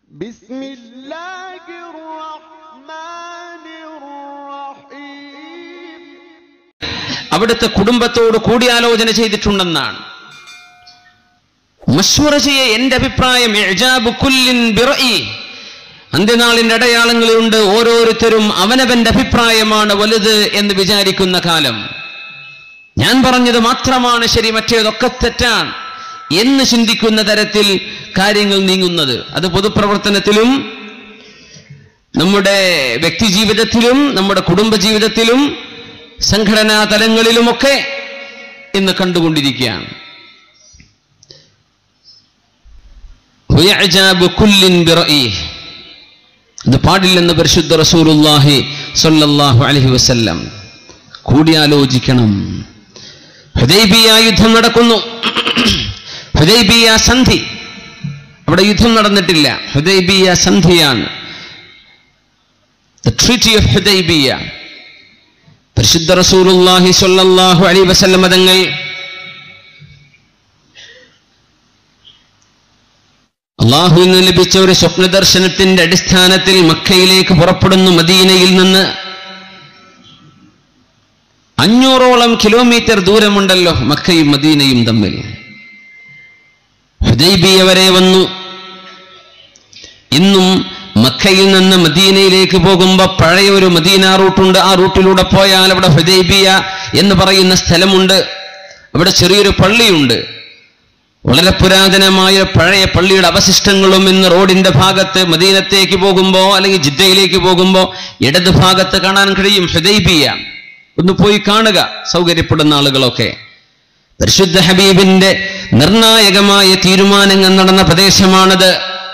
بسم الله الرحمن الرحيم അവിടുത്തെ കുടുംബത്തോട് കൂടിയാലോചന ചെയ്തിട്ടുണ്ടെന്നാണ് മശ്വറ ചെയ്യ എന്റെ അഭിപ്രായം ഇഅ്ജാബു കുല്ലിൻ ബിറഇ. അന്ത്യനാളിന്റെ അടയാളങ്ങളുണ്ട് ഓരോരുത്തരും അവനവന്റെ അഭിപ്രായമാണ് വലുത് എന്ന് വിചാരിക്കുന്ന കാലം ഞാൻ പറഞ്ഞത് മാത്രമാണ് ശരി മറ്റേതൊക്കെ തെറ്റാണ് എന്ന് ചിന്തിക്കുന്ന തരത്തിൽ കാര്യങ്ങൾ നീങ്ങുന്നത് അത് പൊതുപ്രവർത്തനത്തിലും നമ്മുടെ വ്യക്തി ജീവിതത്തിലും നമ്മുടെ കുടുംബ ജീവിതത്തിലും സംഘടനാ തലങ്ങളിലുമൊക്കെ ഇന്ന് കണ്ടുകൊണ്ടിരിക്കുകയാണ് ويعجاب كل برأيه ഇത് പാടില്ലെന്ന് പരിശുദ്ധ റസൂലുള്ളാഹി സ്വല്ലല്ലാഹു അലൈഹി വസല്ലം കൂടിയാലോചിക്കണം ഹുദൈബിയ യുദ്ധം നടക്കുന്നു ഹുദൈബിയ സന്ധി അവിടെ യുദ്ധം നടന്നിട്ടില്ല ഹുദൈബിയ സന്ധിയാണ് The Treaty of ഹുദൈബിയ പരിശുദ്ധ റസൂലുള്ളാഹി സ്വല്ലല്ലാഹു അലൈഹി വസല്ലം തങ്ങൾ അള്ളാഹുവിൽ നിന്ന് ലഭിച്ച ഒരു സ്വപ്ന ദർശനത്തിന്റെ അടിസ്ഥാനത്തിൽ മക്കയിലേക്ക് പുറപ്പെടുന്നു മദീനയിൽ നിന്ന് അഞ്ഞൂറോളം കിലോമീറ്റർ ദൂരമുണ്ടല്ലോ മക്കയും മദീനയും തമ്മിൽ ഹുദൈബിയ വരെ വന്നു ഇന്നും മക്കയിൽ നിന്ന് മദീനയിലേക്ക് പോകുമ്പോൾ പഴയ ഒരു മദീന റൂട്ടുണ്ട് ആ റൂട്ടിലൂടെ പോയാൽ അവിടെ ഹുദൈബിയ എന്ന് പറയുന്ന സ്ഥലമുണ്ട് അവിടെ ചെറിയൊരു പള്ളിയുണ്ട് വളരെ പുരാതനമായ പഴയ പള്ളിയുടെ അവശിഷ്ടങ്ങളും ഇന്ന് റോഡിന്റെ ഭാഗത്ത് മദീനത്തേക്ക് പോകുമ്പോൾ അല്ലെങ്കിൽ ജിദ്ദയിലേക്ക് പോകുമ്പോൾ ഇടത് ഭാഗത്ത് കാണാൻ കഴിയും ഹുദൈബിയ ഒന്ന് പോയി കാണുക സൗകര്യപ്പെടുന്ന ആളുകളൊക്കെ പരിശുദ്ധ ഹബീബിന്റെ നിർണായകമായ തീരുമാനങ്ങൾ നടന്ന പ്രദേശമാണത്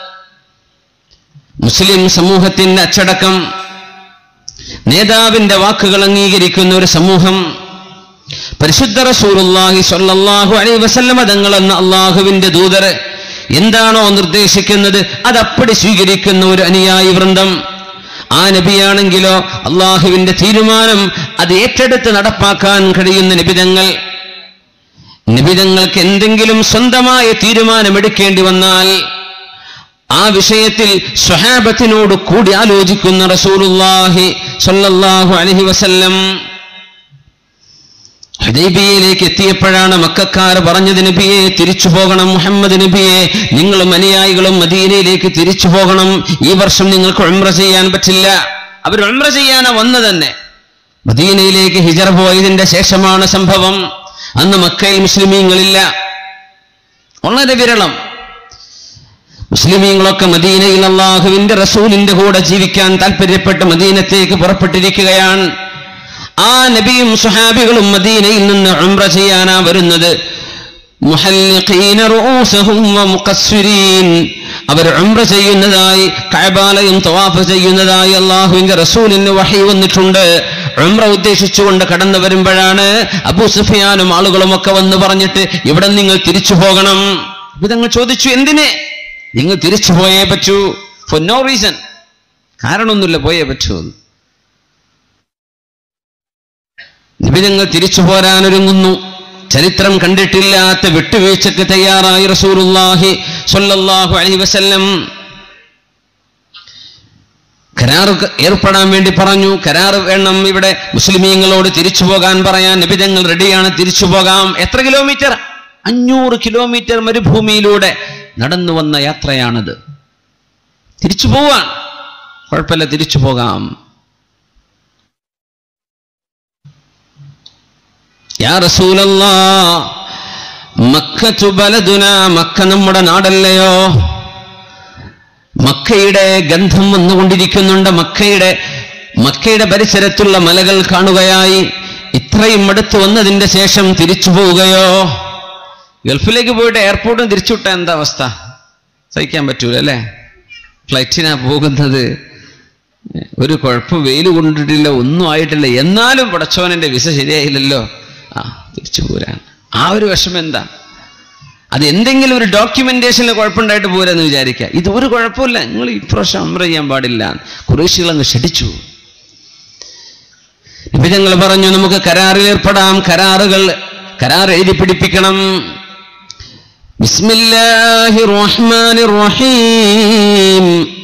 മുസ്ലിം സമൂഹത്തിന്റെ അച്ചടക്കം നേതാവിന്റെ വാക്കുകൾ അംഗീകരിക്കുന്ന ഒരു സമൂഹം പരിശുദ്ധ റസൂലുള്ളാഹി സ്വല്ലല്ലാഹു അലൈഹി വസല്ലമ തങ്ങളെന്ന അള്ളാഹുവിന്റെ ദൂതർ എന്താണോ നിർദ്ദേശിക്കുന്നത് അത് അപ്പടി സ്വീകരിക്കുന്ന ഒരു അനുയായി വൃന്ദം ആ നബിയാണെങ്കിലോ അള്ളാഹുവിന്റെ തീരുമാനം അത് ഏറ്റെടുത്ത് നടപ്പാക്കാൻ കഴിയുന്ന നിബിതങ്ങൾ നിബിതങ്ങൾക്ക് എന്തെങ്കിലും സ്വന്തമായ തീരുമാനമെടുക്കേണ്ടി വന്നാൽ ആ വിഷയത്തിൽ സ്വഹാബത്തിനോട് കൂടി ആലോചിക്കുന്ന റസൂലുള്ളാഹി സ്വല്ലല്ലാഹു അലൈഹി വസല്ലം ഹുദൈബിയയിലേക്ക് എത്തിയപ്പോഴാണ് മക്കാർ പറഞ്ഞത് നബിയെ തിരിച്ചു പോകണം മുഹമ്മദ് നബിയെ നിങ്ങളും അനുയായികളും മദീനയിലേക്ക് തിരിച്ചു പോകണം ഈ വർഷം നിങ്ങൾക്ക് ഉംറ ചെയ്യാൻ പറ്റില്ല അവർ ഉംറ ചെയ്യാനാ വന്നു തന്നെ മദീനയിലേക്ക് ഹിജറ പോയതിന്റെ ശേഷമാണ് സംഭവം അന്ന് മക്കയിൽ മുസ്ലിമീങ്ങളില്ല വളരെ വിരളം മുസ്ലിമീങ്ങളൊക്കെ മദീനയിൽ അള്ളാഹുവിന്റെ റസൂലിന്റെ കൂടെ ജീവിക്കാൻ താല്പര്യപ്പെട്ട് മദീനത്തേക്ക് പുറപ്പെട്ടിരിക്കുകയാണ് ആ നബിയും സുഹാബികളും മദീനയിൽ നിന്ന് ഉംറ ചെയ്യാനാ വരുന്നത് മുഹല്ലിഖീന റൂസഹും വമുഖസ്സിരീൻ അവർ ഉംറ ചെയ്യുന്നതായി കഅബാലയം തവാഫ് ചെയ്യുന്നതായി അള്ളാഹുവിന്റെ റസൂലിന് വഹി വന്നിട്ടുണ്ട് ഉംറ ഉദ്ദേശിച്ചുകൊണ്ട് കടന്നു വരുമ്പോഴാണ് അബൂ സുഫിയാനും ആളുകളും ഒക്കെ വന്ന് പറഞ്ഞിട്ട് ഇവിടെ നിങ്ങൾ തിരിച്ചു പോകണം അപ്പൊ തങ്ങൾ ചോദിച്ചു എന്തിനെ നിങ്ങൾ തിരിച്ചു പോയേ പറ്റൂ ഫോർ നോ റീസൺ കാരണമൊന്നുമില്ല പോയേ പറ്റൂ എന്ന്. നിബിതങ്ങൾ തിരിച്ചു പോരാനൊരുങ്ങുന്നു ചരിത്രം കണ്ടിട്ടില്ലാത്ത വിട്ടുവീഴ്ചക്ക് തയ്യാറായി റസൂലുള്ളാഹി സ്വല്ലല്ലാഹു അലൈഹി വസല്ലം കരാർ ഏർപ്പെടാൻ വേണ്ടി പറഞ്ഞു കരാർ വേണം ഇവിടെ മുസ്ലിമീങ്ങളോട് തിരിച്ചു പോകാൻ പറയാൻ നിബിതങ്ങൾ റെഡിയാണ് തിരിച്ചു പോകാം എത്ര കിലോമീറ്റർ അഞ്ഞൂറ് കിലോമീറ്റർ മരുഭൂമിയിലൂടെ നടന്നു വന്ന യാത്രയാണിത് തിരിച്ചു പോവാൻ കുഴപ്പമില്ല തിരിച്ചു പോകാം യാ റസൂലല്ലാ മക്കത്തു ബലദുന മക്ക നമ്മുടെ നാടല്ലയോ മക്കയുടെ ഗന്ധം വന്നുകൊണ്ടിരിക്കുന്നുണ്ട് മക്കയുടെ മക്കയുടെ പരിസരത്തുള്ള മലകൾ കാണുകയായി ഇത്രയും അടുത്ത് വന്നതിന്റെ ശേഷം തിരിച്ചു പോവുകയോ ഗൾഫിലേക്ക് പോയിട്ട് എയർപോർട്ടും തിരിച്ചുവിട്ട എന്താ അവസ്ഥ സഹിക്കാൻ പറ്റൂല അല്ലേ ഫ്ലൈറ്റിനാ പോകുന്നത് ഒരു കുഴപ്പം വെയിൽ കൊണ്ടിട്ടില്ല ഒന്നും ആയിട്ടില്ല എന്നാലും പടച്ചോനന്റെ വിസ ശരിയായില്ലല്ലോ ആ തിരിച്ചു പോരാൻ ആ ഒരു വിഷമം എന്താ അത് എന്തെങ്കിലും ഒരു ഡോക്യുമെന്റേഷനിൽ കുഴപ്പമുണ്ടായിട്ട് പോരാന്ന് വിചാരിക്കുക ഇത് ഒരു കുഴപ്പമില്ല നിങ്ങൾ ഇപ്രാവശ്യം അമ്ര ചെയ്യാൻ പാടില്ല കുറേശ്ശികൾ അങ്ങ് ഷടിച്ചു നിബിധങ്ങൾ പറഞ്ഞു നമുക്ക് കരാറിൽ ഏർപ്പെടാം കരാറുകൾ കരാർ എഴുതി പിടിപ്പിക്കണം ബിസ്മില്ലാഹിർ റഹ്മാനിർ റഹീം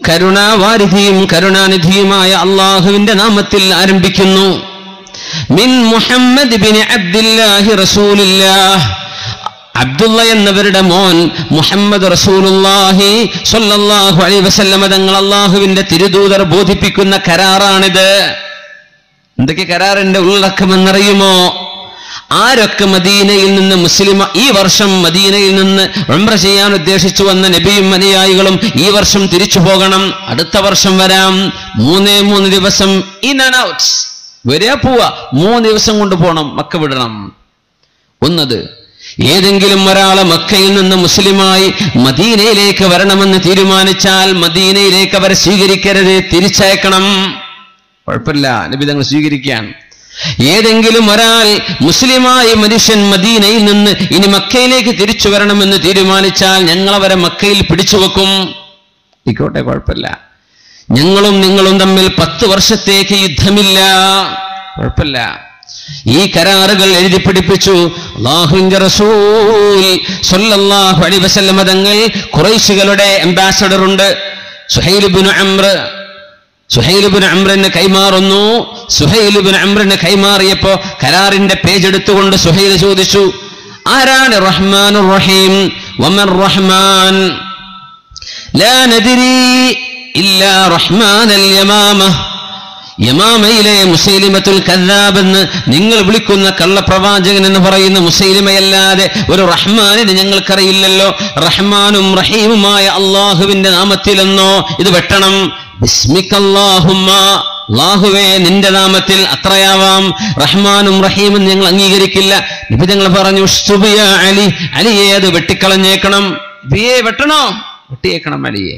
കരുണാവാരിധിയും കരുണാനിധിയുമായ അള്ളാഹുവിന്റെ നാമത്തിൽ ആരംഭിക്കുന്നു മിൻ മുഹമ്മദ് ബിൻ അബ്ദില്ലാഹി റസൂലില്ലാഹ് അബ്ദുള്ള എന്നവരുടെ മോൻ മുഹമ്മദ് റസൂലുള്ളാഹി സ്വല്ലല്ലാഹു അലൈഹി വസല്ലമ തങ്ങൾ അള്ളാഹുവിന്റെ തിരുദൂതർ ബോധിപ്പിക്കുന്ന കരാറാണിത് എന്തൊക്കെ കരാറിന്റെ ഉള്ളടക്കമെന്നറിയുമോ ആരൊക്കെ മദീനയിൽ നിന്ന് മുസ്ലിം ഈ വർഷം മദീനയിൽ നിന്ന് ഉംറ ചെയ്യാൻ ഉദ്ദേശിച്ചു വന്ന നബിയും അനുയായികളും ഈ വർഷം തിരിച്ചു പോകണം അടുത്ത വർഷം വരാം മൂന്നേ മൂന്ന് ദിവസം ഇൻ ആൻഡ് ഔട്ട് വരിക പോവാ മൂന്ന് ദിവസം കൊണ്ട് പോകണം മക്ക വിടണം ഒന്നത് ഏതെങ്കിലും ഒരാളെ മക്കയിൽ നിന്ന് മുസ്ലിമായി മദീനയിലേക്ക് വരണമെന്ന് തീരുമാനിച്ചാൽ മദീനയിലേക്ക് അവരെ സ്വീകരിക്കരുത് തിരിച്ചയക്കണം കുഴപ്പമില്ല നബി തങ്ങൾ സ്വീകരിക്കാൻ ഏതെങ്കിലും ഒരാൾ മുസ്ലിമായ മനുഷ്യൻ മദീനയിൽ നിന്ന് ഇനി മക്കയിലേക്ക് തിരിച്ചു വരണമെന്ന് തീരുമാനിച്ചാൽ ഞങ്ങൾ അവരെ മക്കയിൽ പിടിച്ചു വെക്കും ഇക്കോട്ടെ കുഴപ്പമില്ല ഞങ്ങളും നിങ്ങളും തമ്മിൽ പത്ത് വർഷത്തേക്ക് യുദ്ധമില്ല കുഴപ്പമില്ല ഈ കരാറുകൾ എഴുതി പിടിപ്പിച്ചു അള്ളാഹുവിന്റെ റസൂൽ സല്ലല്ലാഹു അലൈഹി വസല്ലമ തങ്ങൾ ഖുറൈശികളുടെ അംബാസഡർ ഉണ്ട് സുഹൈലുബിൻ അമ്ര സുഹൈലുബിൻ അമ്രന് കൈമാറുന്നു സുഹൈലുബിൻ അമ്രന് കൈമാറിയപ്പോ കരാറിന്റെ പേജ് എടുത്തുകൊണ്ട് സുഹൈൽ ചോദിച്ചു ആരാണ് റഹ്മാൻ റഹീം വമൻ റഹ്മാൻ ലാ നദിരി ഇല്ലാ റഹ്മാൻ അൽ യമാമ യമാമയിലെ മുസൈലിമത്തുൽ കല്ലാബ് എന്ന് നിങ്ങൾ വിളിക്കുന്ന കള്ളപ്രവാചകൻ എന്ന് പറയുന്ന മുസൈലിമയല്ലാതെ ഒരു റഹ്മാനിന് ഞങ്ങൾക്കറിയില്ലല്ലോ റഹ്മാനും റഹീമുമായ അള്ളാഹുവിന്റെ നാമത്തിലെന്നോ ഇത് വെട്ടണം ബിസ്മിക്കല്ലാഹുമ്മ അള്ളാഹുവേ നിന്റെ നാമത്തിൽ അത്രയാവാം റഹ്മാനും റഹീമും ഞങ്ങൾ അംഗീകരിക്കില്ല നബി ഞങ്ങൾ പറഞ്ഞു "ഉസ്തുബിയ അലി അലിയെ അത് വെട്ടിക്കളഞ്ഞേക്കണം ബിയെ വെട്ടണോ വെട്ടിയേക്കണം അലിയെ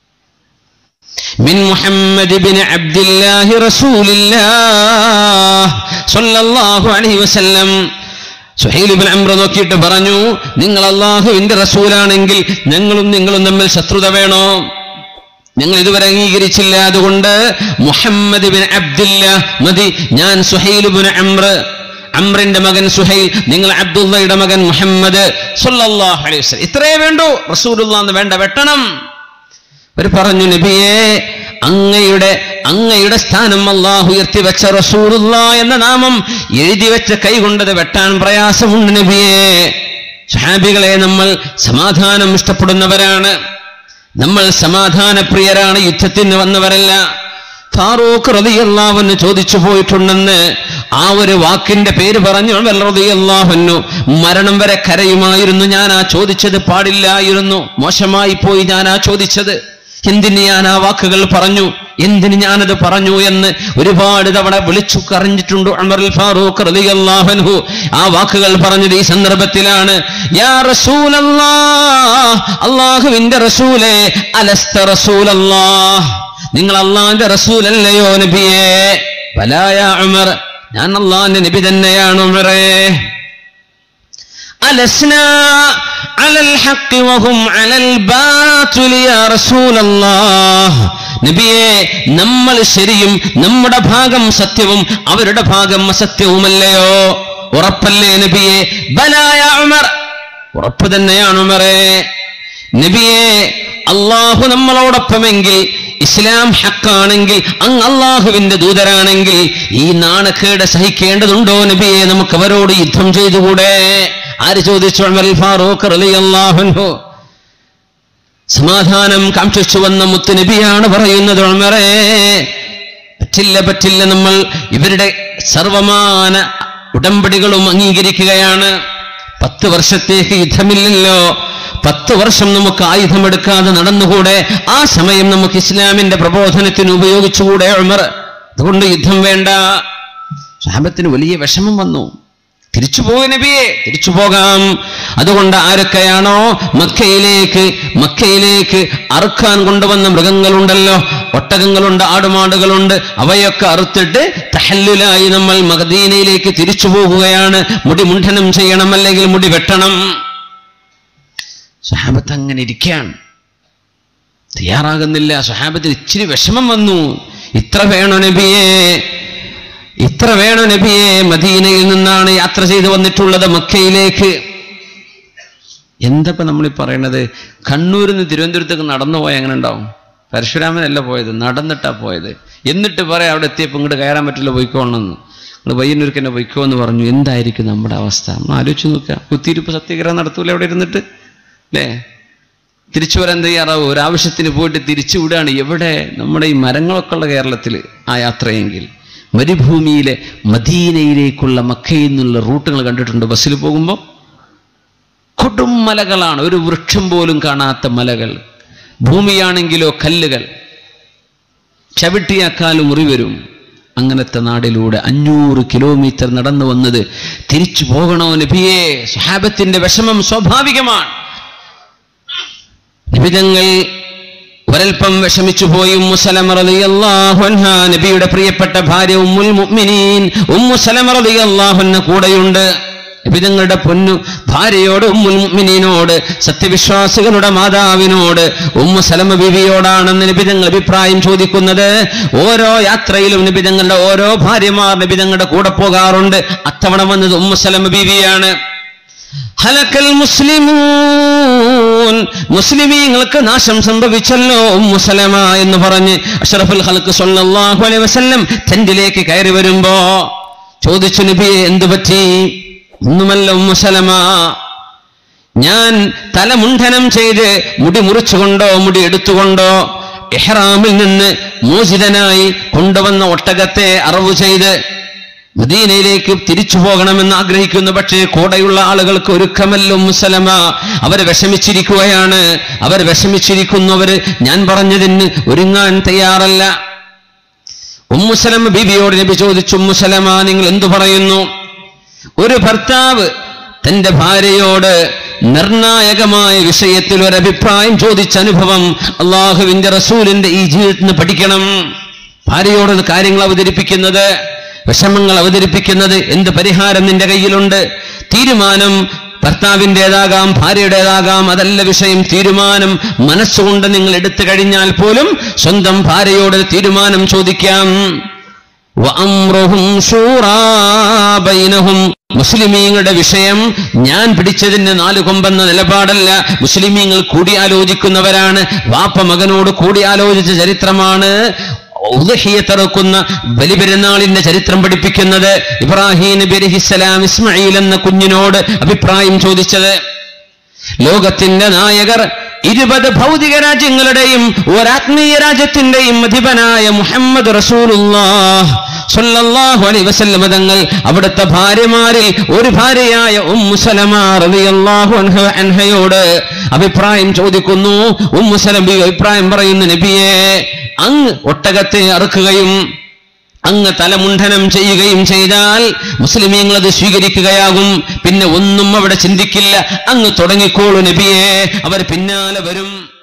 من محمد بن عبد الله رسول الله صلى الله عليه وسلم സുഹൈൽ ബിൻ അംറ നോക്കിയിട്ട് പറഞ്ഞു നിങ്ങൾ അള്ളാഹുവിന്റെ റസൂലാണെങ്കിൽ ഞങ്ങളും നിങ്ങളും തമ്മിൽ ശത്രുത വേണോ ഞങ്ങൾ ഇതുവരെ അംഗീകരിച്ചില്ല അതുകൊണ്ട് മുഹമ്മദ് ബിൻ അബ്ദില്ല മതി ഞാൻ സുഹൈൽ ബിൻ അംറ അമ്രിന്റെ മകൻ സുഹൈൽ നിങ്ങൾ അബ്ദുള്ളയുടെ മകൻ മുഹമ്മദ് സല്ലല്ലാഹു അലൈഹി വസല്ലം ഇത്രയേ വേണ്ടൂ റസൂലുള്ള എന്ന് വേണ്ട വെട്ടണം അവർ പറഞ്ഞു നബിയെ അങ്ങയുടെ അങ്ങയുടെ സ്ഥാനം അള്ളാഹു ഉയർത്തി വെച്ച റസൂലുള്ള എന്ന നാമം എഴുതി വെച്ച കൈകൊണ്ടത് വെട്ടാൻ പ്രയാസമുണ്ട് നബിയെ ഷഹാബികളെ നമ്മൾ സമാധാനം ഇഷ്ടപ്പെടുന്നവരാണ് നമ്മൾ സമാധാനപ്രിയരാണ് യുദ്ധത്തിന് വന്നവരല്ല ഫാറൂഖ് റളിയല്ലാഹുവിന് ചോദിച്ചു പോയിട്ടുണ്ടെന്ന് ആ ഒരു വാക്കിന്റെ പേര് പറഞ്ഞു റളിയല്ലാഹുവിനു മരണം വരെ കരയുമായിരുന്നു ഞാൻ ആ ചോദിച്ചത് പാടില്ലായിരുന്നു മോശമായി പോയി ഞാൻ ആ ചോദിച്ചത് എന്തിന് ഞാൻ ആ വാക്കുകൾ പറഞ്ഞു എന്തിന് ഞാനത് പറഞ്ഞു എന്ന് ഒരുപാട് തവണ വിളിച്ചു കറിഞ്ഞിട്ടുണ്ട് ഉമർ ഫാറൂഖ് റളിയല്ലാഹു ആ വാക്കുകൾ പറഞ്ഞത് ഈ സന്ദർഭത്തിലാണ് യാ റസൂലല്ലാഹ് അല്ലാഹുവിന്റെ റസൂലേ അലസ്ത റസൂലല്ലാഹ് നിങ്ങൾ അള്ളാന്റെ റസൂലല്ലയോ നബിയെ ബലായ ഉമർ ഞാൻ അള്ളാന്റെ നബി തന്നെയാണ് ഉമറേ ألسنا على الحق وهم على الباطل يا رسول الله നബിയെ നമ്മൾ ശരിയും നമ്മുടെ ഭാഗം സത്യവും അവരുടെ ഭാഗം അസത്യവുമല്ലയോ ഉറപ്പല്ലേ നബിയെ ബലായ ഉമർ ഉറപ്പ് തന്നെയാണ് ഉമറേ നബിയെ അള്ളാഹു നമ്മളോടൊപ്പമെങ്കിൽ ഇസ്ലാം ഹക്കാണെങ്കിൽ അങ്ങ് അള്ളാഹുവിന്റെ ദൂതരാണെങ്കിൽ ഈ നാണക്കേട് സഹിക്കേണ്ടതുണ്ടോ നബിയെ നമുക്ക് അവരോട് യുദ്ധം ചെയ്തുകൂടെ ആര് ചോദിച്ചു ഉമർ ഫാറൂഖ് റളിയല്ലാഹു അൻഹു സമാധാനം കാക്ഷിച്ചു വന്ന മുത്ത് നബിയാണ് പറയുന്നത് ഉമറേ പറ്റില്ല പറ്റില്ല നമ്മൾ ഇവരുടെ സർവമാന ഉടമ്പടികളും അംഗീകരിക്കുകയാണ് പത്ത് വർഷത്തേക്ക് യുദ്ധമില്ലല്ലോ പത്ത് വർഷം നമുക്ക് ആയുധമെടുക്കാതെ നടന്നുകൂടെ ആ സമയം നമുക്ക് ഇസ്ലാമിന്റെ പ്രബോധനത്തിന് ഉപയോഗിച്ചുകൂടെ ഉമർ അതുകൊണ്ട് യുദ്ധം വേണ്ട സാഹബത്തിന് വലിയ വിഷമം വന്നു തിരിച്ചു പോകുക നബിയെ തിരിച്ചു പോകാം അതുകൊണ്ട് ആരൊക്കെയാണോ മക്കയിലേക്ക് മക്കയിലേക്ക് അറുക്കാൻ കൊണ്ടുവന്ന മൃഗങ്ങളുണ്ടല്ലോ ഒട്ടകങ്ങളുണ്ട് ആടുമാടുകളുണ്ട് അവയൊക്കെ അറുത്തിട്ട് തഹല്ലുലായി നമ്മൾ മദീനയിലേക്ക് തിരിച്ചു പോകുകയാണ് മുടി മുണ്ഡനം ചെയ്യണം അല്ലെങ്കിൽ മുടി വെട്ടണം സ്വഹാബത്ത് അങ്ങനെ ഇരിക്കുകയാണ് തയ്യാറാകുന്നില്ല സ്വഹാബത്തിന് ഇച്ചിരി വിഷമം വന്നു ഇത്ര വേണോ നബിയെ ഇത്ര വേണോ നബിയെ മദീനയിൽ നിന്നാണ് യാത്ര ചെയ്തു വന്നിട്ടുള്ളത് മക്കയിലേക്ക് എന്തപ്പോ നമ്മൾ ഈ പറയണത് കണ്ണൂരിൽ നിന്ന് തിരുവനന്തപുരത്തേക്ക് നടന്നു പോയ എങ്ങനെ ഉണ്ടാവും പരശുരാമനല്ല പോയത് നടന്നിട്ടാ പോയത് എന്നിട്ട് പറയാം അവിടെ എത്തിയപ്പോൾ ഇങ്ങോട്ട് കയറാൻ പറ്റില്ല പോയിക്കോണമെന്ന് നിങ്ങൾ പയ്യന്നൂർക്ക് തന്നെ പോയിക്കോ എന്ന് പറഞ്ഞു എന്തായിരിക്കും നമ്മുടെ അവസ്ഥ നമ്മൾ ആലോചിച്ച് നോക്കുക കുത്തിയിരിപ്പ് സത്യഗ്രഹം നടത്തൂല അവിടെ ഇരുന്നിട്ട് അല്ലേ തിരിച്ചു വരാൻ തയ്യാറാവും ഒരാവശ്യത്തിന് പോയിട്ട് തിരിച്ചു വിടുകയാണ് എവിടെ നമ്മുടെ ഈ മരങ്ങളൊക്കെ ഉള്ള കേരളത്തിൽ ആ യാത്രയെങ്കിൽ മരുഭൂമിയിലെ മദീനയിലേക്കുള്ള മക്കയിൽ നിന്നുള്ള റൂട്ടുകൾ കണ്ടിട്ടുണ്ട് ബസ്സിൽ പോകുമ്പോൾ കൊടും മലകളാണ് ഒരു വൃക്ഷം പോലും കാണാത്ത മലകൾ ഭൂമിയാണെങ്കിലോ കല്ലുകൾ ചവിട്ടിയാക്കാലും മുറി വരും അങ്ങനത്തെ നാടിലൂടെ അഞ്ഞൂറ് കിലോമീറ്റർ നടന്നു വന്നത് തിരിച്ചു പോകണോ നബിയേ സ്വഹാബത്തിന്റെ വിഷമം സ്വാഭാവികമാണ് നിബിതങ്ങൾ ഒരൽപ്പം വിഷമിച്ചു പോയി ഉമ്മു സലമ റളിയല്ലാഹു അൻഹ നബിയുടെ പ്രിയപ്പെട്ട ഭാര്യ ഉമ്മുൽ മുഅ്മിനീൻ ഉമ്മു സലമ റളിയല്ലാഹു അൻഹ കൂടെയുണ്ട് നബിതങ്ങളുടെ പൊന്നു ഭാര്യയോട് ഉമ്മുൽ മുഅ്മിനീനോട് സത്യവിശ്വാസികളുടെ മാതാവിനോട് ഉമ്മു സലമ ബിവിയോടാണെന്ന് നബിതങ്ങൾ അഭിപ്രായം ചോദിക്കുന്നത് ഓരോ യാത്രയിലും നബിതങ്ങളുടെ ഓരോ ഭാര്യമാർ നബിതങ്ങളുടെ കൂടെ പോകാറുണ്ട് അത്തവണ വന്നത് ഉമ്മു സലമ ബിവിയാണ് ഹലക്കൽ മുസ്ലിമൂൻ മുസ്ലിമീങ്ങൾക്ക് നാശം സംഭവിച്ചല്ലോ മുസലമ എന്ന് പറഞ്ഞ് അഷ്റഫുൽ ഹൽക്ക് സല്ലല്ലാഹു അലൈഹി വസല്ലം ടെന്റിലേക്ക് കയറി വരുമ്പോ ചോദിച്ചു നബിയെ എന്തു പറ്റി ഒന്നുമല്ല മുസലമ ഞാൻ തലമുണ്ഠനം ചെയ്ത് മുടി മുറിച്ചുകൊണ്ടോ മുടി എടുത്തുകൊണ്ടോ ഇഹ്റാമിൽ നിന്ന് മോചിതനായി കൊണ്ടുവന്ന ഒട്ടകത്തെ അറവ് ചെയ്ത് മദീനയിലേക്ക് തിരിച്ചു പോകണമെന്ന് ആഗ്രഹിക്കുന്നു പക്ഷേ കൂടെയുള്ള ആളുകൾക്ക് ഒരുക്കമല്ലോ മുസലമ അവർ വിഷമിച്ചിരിക്കുകയാണ് അവർ വിഷമിച്ചിരിക്കുന്നു അവര് ഞാൻ പറഞ്ഞതിന് ഒരുങ്ങാൻ തയ്യാറല്ല ഉമ്മുസലമ ബീബിയോട് നബി ചോദിച്ചു ഉമ്മുസലമ നിങ്ങൾ എന്തു പറയുന്നു ഒരു ഭർത്താവ് തന്റെ ഭാര്യയോട് നിർണായകമായ വിഷയത്തിൽ ഒരു അഭിപ്രായം ചോദിച്ച അനുഭവം അള്ളാഹുവിന്റെ റസൂലിന്റെ ഈ ജീവിതത്തിൽ നിന്ന് പഠിക്കണം ഭാര്യയോട് കാര്യങ്ങൾ അവതരിപ്പിക്കുന്നത് വിഷമങ്ങൾ അവതരിപ്പിക്കുന്നത് എന്ത് പരിഹാരം നിന്റെ കയ്യിലുണ്ട് തീരുമാനം ഭർത്താവിൻ്റെതാകാം ഭാര്യയുടേതാകാം അതല്ല വിഷയം തീരുമാനം മനസ്സുകൊണ്ട് നിങ്ങൾ എടുത്തു കഴിഞ്ഞാൽ പോലും സ്വന്തം ഭാര്യയോട് തീരുമാനം ചോദിക്കാം വഅംറുഹും ശൂറാ ബൈനഹും മുസ്ലിമീങ്ങളുടെ വിഷയം ഞാൻ പിടിച്ചതിന് നാല് കൊമ്പെന്ന നിലപാടല്ല മുസ്ലിമീങ്ങൾ കൂടിയാലോചിക്കുന്നവരാണ് വാപ്പ മകനോട് കൂടിയാലോചിച്ച ചരിത്രമാണ് ഉദഹിയത്തിറക്കുന്ന ബലിപെരുന്നാളിന്റെ ചരിത്രം പഠിപ്പിക്കുന്നത് ഇബ്രാഹിം നബി അലഹിസ്സലാം ഇസ്മായിൽ എന്ന കുഞ്ഞിനോട് അഭിപ്രായം ചോദിച്ചത് ലോകത്തിന്റെ നായകർ ഇരുപത് ഭൗതിക രാജ്യങ്ങളുടെയും ഒരാത്മീയ രാജ്യത്തിന്റെയും അധിപനായ മുഹമ്മദ് റസൂലുള്ളാഹ് സല്ലല്ലാഹു അലൈഹി വസല്ലമ തങ്ങൾ അവിടുത്തെ ഭാര്യമാരിൽ ഒരു ഭാര്യയായ ഉമ്മു സലമ റളിയല്ലാഹു അൻഹ അൻഹയോട് അഭിപ്രായം ചോദിക്കുന്നു ഉമ്മു സലമ അഭിപ്രായം പറയുന്നു നബിയെ അങ്ങ് ഒട്ടകത്തെ അറുക്കുകയും അങ്ങ് തലമുണ്ഠനം ചെയ്യുകയും ചെയ്താൽ മുസ്ലിമീങ്ങൾ അത് സ്വീകരിക്കുകയാകും പിന്നെ ഒന്നും അവിടെ ചിന്തിക്കില്ല അങ്ങ് തുടങ്ങിക്കോളൂ നബിയെ അവർ പിന്നാലെ വരും